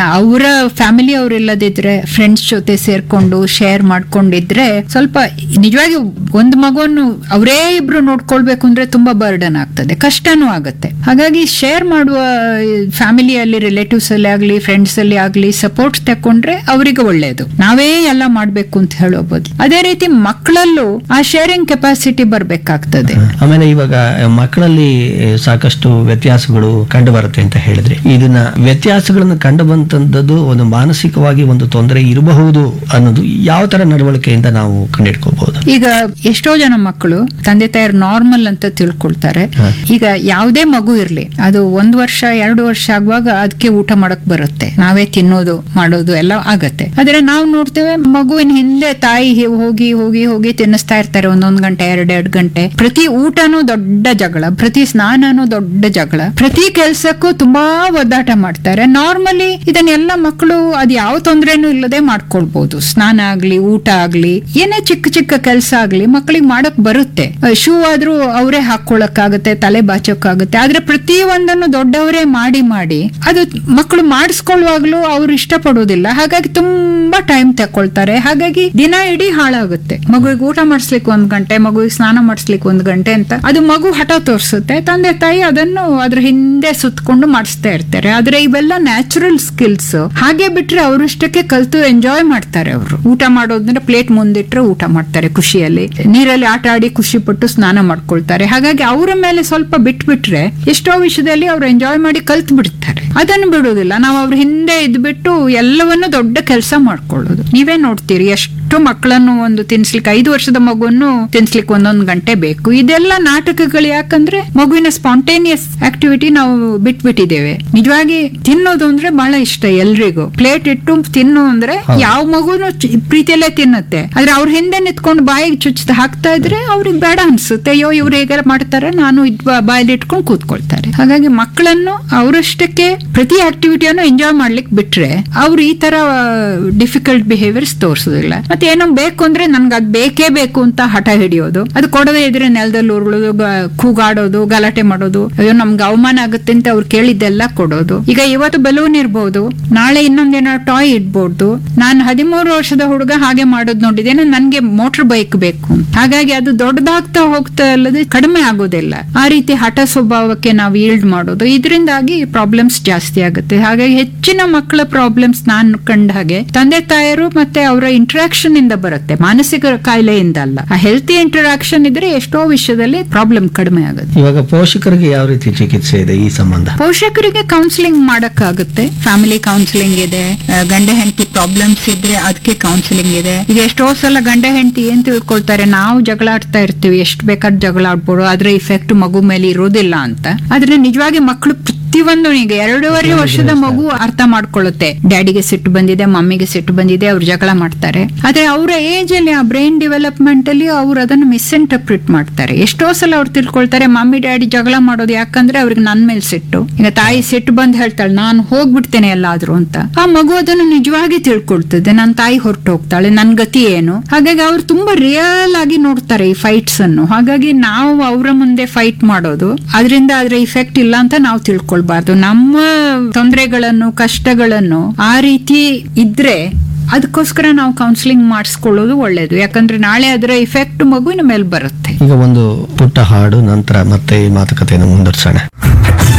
ಅವರ ಫ್ಯಾಮಿಲಿ ಅವ್ರು ಇಲ್ಲದಿದ್ರೆ ಫ್ರೆಂಡ್ಸ್ ಜೊತೆ ಸೇರ್ಕೊಂಡು ಶೇರ್ ಮಾಡ್ಕೊಂಡಿದ್ರೆ ಸ್ವಲ್ಪ ನಿಜವಾಗಿ ಒಂದು ಮಗುವನ್ನು ಅವರೇ ಇಬ್ರು ನೋಡ್ಕೊಳ್ಬೇಕು ಅಂದ್ರೆ ತುಂಬಾ ಬರ್ಡನ್ ಆಗ್ತದೆ ಕಷ್ಟನೂ ಆಗುತ್ತೆ ಹಾಗಾಗಿ ಶೇರ್ ಮಾಡುವ ಫ್ಯಾಮಿಲಿಯಲ್ಲಿ ರಿಲೇಟಿವ್ಸ್ ಅಲ್ಲಿ ಆಗ್ಲಿ ಫ್ರೆಂಡ್ಸ್ ಅಲ್ಲಿ ಆಗ್ಲಿ ಸಪೋರ್ಟ್ ತಕೊಂಡ್ರೆ ಅವರಿಗೆ ಒಳ್ಳೇದು ನಾವೇ ಎಲ್ಲ ಮಾಡ್ಬೇಕು ಅಂತ ಹೇಳೋಬಹುದು ಅದೇ ರೀತಿ ಮಕ್ಕಳಲ್ಲೂ ಆ ಶೇರಿಂಗ್ ಕೆಪಾಸಿಟಿ ಬರ್ಬೇಕಾಗ್ತದೆ ಆಮೇಲೆ ಇವಾಗ ಮಕ್ಕಳಲ್ಲಿ ಸಾಕಷ್ಟು ವ್ಯತ್ಯಾಸಗಳು ಕಂಡು ಬರುತ್ತೆ ಅಂತ ಹೇಳಿದ್ರಿ ಇದನ್ನ ವ್ಯತ್ಯಾಸಗಳನ್ನ ಕಂಡು ಬಂತದ್ದು ಒಂದು ಮಾನಸಿಕವಾಗಿ ಒಂದು ತೊಂದರೆ ಇರಬಹುದು ಅನ್ನೋದು ಯಾವ ತರ ನಡವಳಿಕೆಯಿಂದ ನಾವು ಕಂಡಿಡ್ಕೋಬಹುದು ಈಗ ಎಷ್ಟೋ ಜನ ಮಕ್ಕಳು ತಂದೆ ತಾಯರು ನಾರ್ಮಲ್ ಅಂತ ತಿಳ್ಕೊಳ್ತಾರೆ ಈಗ ಯಾವುದೇ ಮಗು ಇರ್ಲಿ ಅದು ಒಂದ್ ವರ್ಷ ಎರಡು ವರ್ಷ ಆಗುವಾಗ ಅದಕ್ಕೆ ಊಟ ಮಾಡಕ್ ಬರುತ್ತೆ ನಾವೇ ತಿನ್ನೋದು ಮಾಡೋದು ಎಲ್ಲ ಆಗತ್ತೆ ಆದ್ರೆ ನಾವು ನೋಡ್ತೇವೆ ಮಗುವಿನ ಹಿಂದೆ ತಾಯಿ ಹಿ- ಹೋಗಿ ಹೋಗಿ ಹೋಗಿ ತಿನ್ನಿಸ್ತಾ ಇರ್ತಾರೆ ಒಂದೊಂದ್ ಗಂಟೆ ಎರಡೆರಡು ಗಂಟೆ ಪ್ರತಿ ಊಟನೂ ದೊಡ್ಡ ಜಗಳ ಪ್ರತಿ ಸ್ನಾನನೂ ದೊಡ್ಡ ಜಗಳ ಪ್ರತಿ ಕೆಲ್ಸಕ್ಕೂ ತುಂಬಾ ಒದ್ದಾಟ ಮಾಡ್ತಾರೆ ನಾರ್ಮಲಿ ಇದನ್ನೆಲ್ಲ ಮಕ್ಕಳು ಅದ್ ಯಾವ ತೊಂದ್ರೆನೂ ಇಲ್ಲದೆ ಮಾಡ್ಕೊಳ್ಬಹುದು ಸ್ನಾನ ಆಗ್ಲಿ ಊಟ ಆಗ್ಲಿ ಏನೇ ಚಿಕ್ಕ ಚಿಕ್ಕ ಕೆಲಸ ಆಗ್ಲಿ ಮಕ್ಕಳಿಗೆ ಮಾಡಕ್ ಬರುತ್ತೆ ಶೂ ಆದ್ರೂ ಅವರೇ ಹಾಕೊಳಕ್ಕಾಗತ್ತೆ ತಲೆ ಬಾಚೋಕ್ಕಾಗುತ್ತೆ ಆದ್ರೆ ಪ್ರತಿ ಒಂದನ್ನು ದೊಡ್ಡವರೇ ಮಾಡಿ ಮಾಡಿ ಅದು ಮಕ್ಕಳು ಮಾಡಿಸ್ಕೊಳ್ಳುವಾಗ್ಲೂ ಅವ್ರು ಇಷ್ಟಪಡೋದಿಲ್ಲ ಹಾಗಾಗಿ ತುಂಬಾ ಟೈಮ್ ತಕೊಳ್ತಾರೆ ಹಾಗಾಗಿ ದಿನ ಇಡೀ ಹಾಳಾಗುತ್ತೆ ಮಗುವಿಗೆ ಊಟ ಮಾಡಿಸ್ಲಿಕ್ಕೆ ಒಂದ್ ಗಂಟೆ ಮಗುವಿಗೆ ಸ್ನಾನ ಮಾಡಿಸ್ಲಿಕ್ಕೆ ಒಂದ್ ಗಂಟೆ ಅಂತ ಅದು ಮಗು ಹಠ ತೋರಿಸುತ್ತೆ ತಂದೆ ತಾಯಿ ಅದನ್ನು ಅದ್ರ ಹಿಂದೆ ಸುತ್ತಕೊಂಡು ಮಾಡಿಸ್ತಾ ಇರ್ತಾರೆ ಆದ್ರೆ ಇವೆಲ್ಲ ನ್ಯಾಚುರಲ್ ಸ್ಕಿಲ್ಸ್ ಹಾಗೆ ಬಿಟ್ರೆ ಅವರಷ್ಟಕ್ಕೆ ಕಲ್ತು ಎಂಜಾಯ್ ಮಾಡ್ತಾರೆ ಅವರು ಊಟ ಮಾಡೋದಂದ್ರೆ ಪ್ಲೇಟ್ ಮುಂದಿಟ್ರೆ ಊಟ ಮಾಡ್ತಾರೆ ಖುಷಿಯಲ್ಲಿ ನೀರಲ್ಲಿ ಆಟ ಆಡಿ ಖುಷಿ ಪಟ್ಟು ಸ್ನಾನ ಮಾಡ್ಕೊಳ್ತಾರೆ ಹಾಗಾಗಿ ಅವರ ಮೇಲೆ ಸ್ವಲ್ಪ ಬಿಟ್ಬಿಟ್ರೆ ಎಷ್ಟೋ ವಿಷಯದಲ್ಲಿ ಅವ್ರು ಎಂಜಾಯ್ ಮಾಡಿ ಕಲ್ತ್ ಬಿಡ್ತಾರೆ ಅದನ್ನು ಬಿಡೋದಿಲ್ಲ ನಾವು ಅವ್ರ ಹಿಂದೆ ಇದ್ಬಿಟ್ಟು ಎಲ್ಲವನ್ನು ದೊಡ್ಡ ಕೆಲಸ ಮಾಡ್ಕೊಳ್ಳೋದು ನೀವೇ ನೋಡ್ತೀರಿ ಎಷ್ಟು ಮಕ್ಕಳನ್ನು ಒಂದು ತಿನ್ಸ್ಲಿಕ್ಕೆ ಐದು ವರ್ಷದ ಮಗುವನ್ನು ತಿನ್ಸ್ಲಿಕ್ಕೆ ಒಂದೊಂದು ಗಂಟೆ ಬೇಕು ಇದೆಲ್ಲ ನಾಟಕಗಳು ಯಾಕಂದ್ರೆ ಮಗುವಿನ ಸ್ಪಾಂಟೇನಿಯಸ್ ಆಕ್ಟಿವಿಟಿ ನಾವು ಬಿಟ್ಬಿಟ್ಟಿದ್ದೇವೆ ನಿಜವಾಗಿ ತಿನ್ನೋದು ಅಂದ್ರೆ ಬಹಳ ಇಷ್ಟ ಎಲ್ರಿಗೂ ಪ್ಲೇಟ್ ಇಟ್ಟು ತಿನ್ನು ಅಂದ್ರೆ ಯಾವ ಮಗುನು ಚ- ಪ್ರೀತಿಯಲ್ಲೇ ತಿನ್ನುತ್ತೆ ಆದ್ರೆ ಅವ್ರ ಹಿಂದೆ ನಿಂತ್ಕೊಂಡು ಬಾಯಿಗೆ ಚುಚ್ಚಿ ಹಾಕ್ತಾ ಇದ್ರೆ ಅವ್ರಿಗೆ ಬೇಡ ಅನ್ಸುತ್ತೆ ಅಯ್ಯೋ ಇವ್ರು ಹೇಗೆಲ್ಲ ಮಾಡ್ತಾರೆ ನಾನು ಇದ್ ಬಾ- ಬಾಯಲ್ಲಿ ಇಟ್ಕೊಂಡು ಕೂತ್ಕೊಳ್ತಾರೆ ಹಾಗಾಗಿ ಮಕ್ಕಳನ್ನು ಅವರಷ್ಟಕ್ಕೆ ಪ್ರತಿ ಆಕ್ಟಿವಿಟಿಯನ್ನು ಎಂಜಾಯ್ ಮಾಡ್ಲಿಕ್ಕೆ ಬಿಟ್ರೆ ಅವ್ರು ಈ ತರ ಡಿಫಿಕಲ್ಟ್ ಬಿಹೇವಿಯರ್ಸ್ ತೋರಿಸೋದಿಲ್ಲ ಮತ್ತೆ ಏನೋ ಬೇಕು ಅಂದ್ರೆ ನನ್ಗೆ ಅದ್ ಬೇಕೇ ಬೇಕು ಅಂತ ಹಠ ಹಿಡಿಯೋದು ಅದು ಕೊಡದೇ ಇದ್ರೆ ನೆಲದಲ್ಲಿ ಉರುಳೋದು ಗ- ಕೂಗಾಡೋದು ಗಲಾಟೆ ಮಾಡೋದು ಅಯ್ಯೋ ನಮ್ಗೆ ಅವಮಾನ ಆಗುತ್ತೆ ಅಂತ ಅವ್ರು ಕೇಳಿದ್ದೆಲ್ಲ ಕೊಡೋದು ಈಗ ಇವತ್ತು ಬಲೂನ್ ಇರ್ಬೋದು ನಾಳೆ ಇನ್ನೊಂದೇನೋ ಟಾಯ್ ಇಡ್ಬೋದು ನಾನು ಹದಿಮೂರು ವರ್ಷದ ಹುಡುಗ ಹಾಗೆ ಮಾಡೋದು ನೋಡಿದ್ದೇನೆ ನನ್ಗೆ ಮೋಟರ್ ಬೈಕ್ ಬೇಕು ಅಂತ. ಹಾಗಾಗಿ ಅದು ದೊಡ್ಡದಾಗ್ತಾ ಹೋಗ್ತಾ ಅಲ್ಲದೆ ಕಡಿಮೆ ಆಗೋದಿಲ್ಲ ಆ ರೀತಿ ಹಠ ಸ್ವಭಾವಕ್ಕೆ ನಾವು ಈಲ್ಡ್ ಮಾಡೋದು ಇದರಿಂದಾಗಿ ಪ್ರಾಬ್ಲಮ್ಸ್ ಜಾಸ್ತಿ ಆಗುತ್ತೆ ಹಾಗಾಗಿ ಹೆಚ್ಚಿನ ಮಕ್ಕಳ ಪ್ರಾಬ್ಲಮ್ಸ್ ನಾನು ಕಂಡ ಹಾಗೆ ತಂದೆ ತಾಯರು ಮತ್ತೆ ಅವರ ಇಂಟರಾಕ್ಷನ್ ಇಂದ ಬರುತ್ತೆ ಮಾನಸಿಕ ಕಾಯಿಲೆಯಿಂದ ಅಲ್ಲ ಆ ಹೆಲ್ತಿ ಇಂಟರಾಕ್ಷನ್ ಇದ್ರೆ ಎಷ್ಟೋ ವಿಷಯದಲ್ಲಿ ಪ್ರಾಬ್ಲಮ್ ಕಡಿಮೆ ಆಗುತ್ತೆ ಇವಾಗ ಪೋಷಕರಿಗೆ ಯಾವ ರೀತಿ ಚಿಕಿತ್ಸೆ ಇದೆ ಈ ಸಂಬಂಧ ಪೋಷಕರಿಗೆ ಕೌನ್ಸಿಲಿಂಗ್ ಮಾಡಕ್ಕಾಗುತ್ತೆ ಫ್ಯಾಮಿಲಿ ಕೌನ್ಸಿಲಿಂಗ್ ಇದೆ ಆ, ಗಂಡ ಹೆಂಡತಿ ಪ್ರಾಬ್ಲಮ್ಸ್ ಇದ್ರೆ ಅದಕ್ಕೆ ಕೌನ್ಸಿಲಿಂಗ್ ಇದೆ ಈಗ ಎಷ್ಟೋ ಸಲ ಗಂಡ ಹೆಂಡತಿ ಏನ್ ತಿಳ್ಕೊಳ್ತಾರೆ ನಾವು ಜಗಳ ಆಡ್ತಾ ಇರ್ತೀವಿ ಎಷ್ಟು ಬೇಕಾದ್ರೆ ಜಗಳ ಆಡ್ಬೋದು ಅದ್ರ ಇಫೆಕ್ಟ್ ಮಗು ಮೇಲೆ ಇರೋದಿಲ್ಲ ಅಂತ ಆದ್ರೆ ನಿಜವಾಗಿ ಮಕ್ಕಳು ಪ್ರತಿಯೊಂದು ಈಗ ಎರಡೂವರೆ ವರ್ಷದ ಮಗು ಅರ್ಥ ಮಾಡ್ಕೊಳ್ಳುತ್ತೆ ಡ್ಯಾಡಿಗೆ ಸಿಟ್ಟು ಬಂದಿದೆ ಮಮ್ಮಿಗೆ ಸಿಟ್ಟು ಬಂದಿದೆ ಅವ್ರು ಜಗಳ ಮಾಡ್ತಾರೆ ಆದ್ರೆ ಅವರ ಏಜ್ ಅಲ್ಲಿ ಆ ಬ್ರೈನ್ ಡೆವಲಪ್ಮೆಂಟ್ ಅಲ್ಲಿ ಅವ್ರು ಅದನ್ನು ಮಿಸ್ಇಂಟರ್ಪ್ರಿಟ್ ಮಾಡ್ತಾರೆ ಎಷ್ಟೋ ಸಲ ಅವ್ರು ತಿಳ್ಕೊಳ್ತಾರೆ ಮಮ್ಮಿ ಡ್ಯಾಡಿ ಜಗಳ ಮಾಡೋದು ಯಾಕಂದ್ರೆ ಅವ್ರಿಗೆ ನನ್ ಮೇಲೆ ಸಿಟ್ಟು ಈಗ ತಾಯಿ ಸಿಟ್ಟು ಬಂದ್ ಹೇಳ್ತಾಳೆ ನಾನು ಹೋಗ್ಬಿಡ್ತೇನೆ ಎಲ್ಲಾದ್ರೂ ಅಂತ ಆ ಮಗು ಅದನ್ನು ನಿಜವಾಗಿ ತಿಳ್ಕೊಳ್ತದೆ ನನ್ನ ತಾಯಿ ಹೊರಟು ಹೋಗ್ತಾಳೆ ನನ್ ಗತಿ ಏನು ಹಾಗಾಗಿ ಅವ್ರು ತುಂಬಾ ರಿಯಲ್ ಆಗಿ ನೋಡ್ತಾರೆ ಈ ಫೈಟ್ಸ್ ಅನ್ನು ಹಾಗಾಗಿ ನಾವು ಅವರ ಮುಂದೆ ಫೈಟ್ ಮಾಡೋದು ಅದರಿಂದ ಅದ್ರ ಇಫೆಕ್ಟ್ ಇಲ್ಲ ಅಂತ ನಾವು ತಿಳ್ಕೊಳ್ಬಾರ್ದು ನಮ್ಮ ತೊಂದರೆಗಳನ್ನು ಕಷ್ಟಗಳನ್ನು ಆ ರೀತಿ ಇದ್ರೆ ಅದಕ್ಕೋಸ್ಕರ ನಾವು ಕೌನ್ಸಿಲಿಂಗ್ ಮಾಡಿಸ್ಕೊಳ್ಳೋದು ಒಳ್ಳೇದು ಯಾಕಂದ್ರೆ ನಾಳೆ ಅದರ ಇಫೆಕ್ಟ್ ಮಗುವಿನ ಮೇಲೆ ಬರುತ್ತೆ ಈಗ ಒಂದು ಪುಟ್ಟ ಹಾಡು ನಂತರ ಮತ್ತೆ ಈ ಮಾತುಕತೆಯನ್ನು ಮುಂದುವರಿಸೋಣ